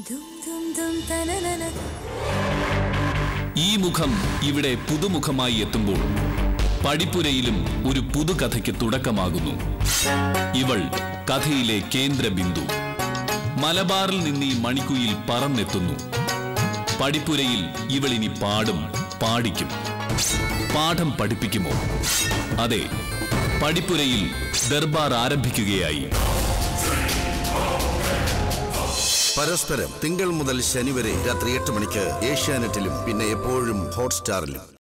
ദും ദും ദും തനനന ഈ മുഖം ഇവിടെ പുതുമുഖമായി എത്തുമ്പോൾ പടിപ്പുരയിലും ഒരു പുതുകഥയ്ക്ക് തുടക്കമാകുന്നു ഇവൾ കഥയിലെ കേന്ദ്ര ബിന്ദു മലബാറിൽ നിന്ന് ഈ മണിക്കുയിൽ പറന്നെത്തുന്നു പടിപ്പുരയിൽ ഇവളിനി പാടും പാടിക്കും പാഠം പഠിപ്പിക്കുമോ അതെ പടിപ്പുരയിൽ ദർബാർ ആരംഭിക്കുകയായി പരസ്പരം തിങ്കൾ മുതൽ ശനി വരെ രാത്രി എട്ട് മണിക്ക് ഏഷ്യാനെറ്റിലും പിന്നെ എപ്പോഴും ഹോട്ട്സ്റ്റാറിലും